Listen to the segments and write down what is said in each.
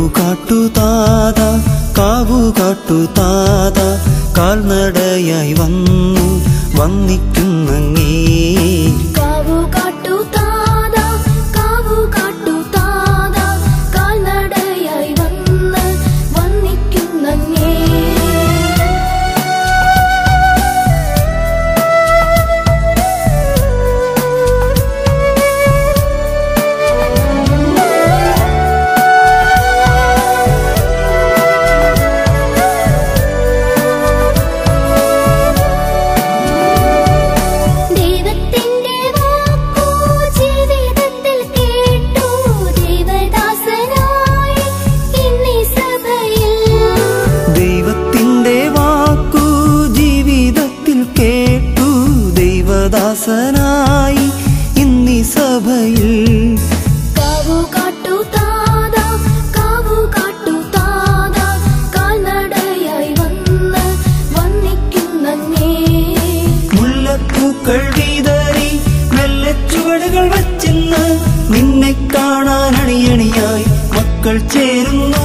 കാട്ടു താത കാവു കാട്ടു താത കാൽനടയായി വന്നു വന്നിക്കുന്നങ്ങേ കാവു കാട്ടു താതാ കാവു കാട്ടു താതാ കാൽനടയായി വന്ന് വന്നിക്കുന്നങ്ങേ ദൈവത്തിന്റെ വാക്കു ജീവിതത്തിൽ കേട്ടു ദേവദാസനായി ഇന്നീ സഭയിൽ ദൈവത്തിൻ്റെ വാക്കു ജീവിതത്തിൽ കേട്ടു ദൈവദാസനായി ഇന്നീ സഭയിൽ കാവു കാട്ടു താതാ കാവു കാട്ടു താതാ കാൽനടയായി വന്ന് വന്നിക്കുന്നങ്ങേ മുല്ലപ്പൂക്കൾ വീതറി വെള്ളച്ചുവടുകൾ വച്ചിന്ന് നിന്നെ കാണാൻ അണിയണിയായി മക്കൾ ചേരുന്നു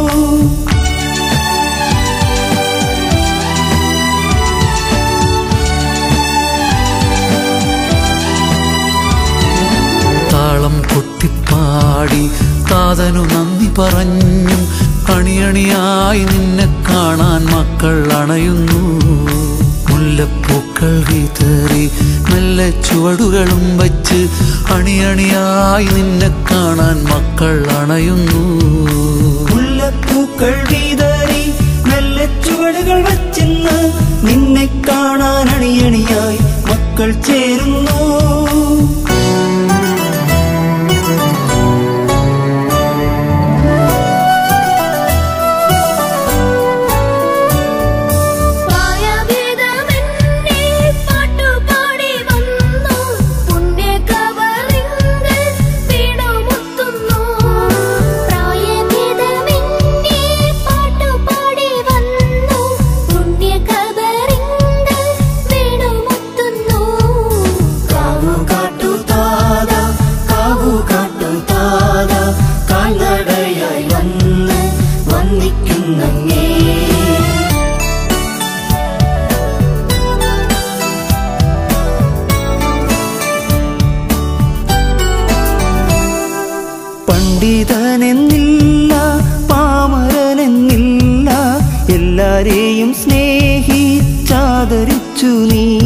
താളം കൊട്ടിപ്പാടി താതനു നന്ദി പറഞ്ഞു അണിയണിയായി നിന്നെ കാണാൻ മക്കൾ അണയുന്നു മുല്ലപ്പൂക്കൾ വിതറി മെല്ലെ ചുവടുകളും വച്ച് അണിയണിയായി നിന്നെ കാണാൻ മക്കൾ അണയുന്നു മുല്ലപ്പൂക്കൾ വീതറി വെള്ളച്ചുവടുകൾ വച്ചിന്ന് നിന്നെ കാണാൻ അണിയണിയായി മക്കൾ ചേരുന്നു പ്രായഭേദമെന്നേ പാട്ടുപാടി വന്നു പുണ്യകവറിങ്കൽ വീണുമുത്തുന്നു പ്രായഭേദമെന്നേ പാട്ടുപാടി വന്നു പുണ്യകവറിങ്കൽ വീണുമുത്തുന്നു കാവു കാട്ടു താത കാവു കാട്ടു താത കാൽനടയായി വന്ന് വന്നിക്കുന്നങ്ങേ പണ്ഡിതനെന്നില്ല പാമരനെന്നില്ല എല്ലാരെയും സ്നേഹിച്ചാദരിച്ചു നീ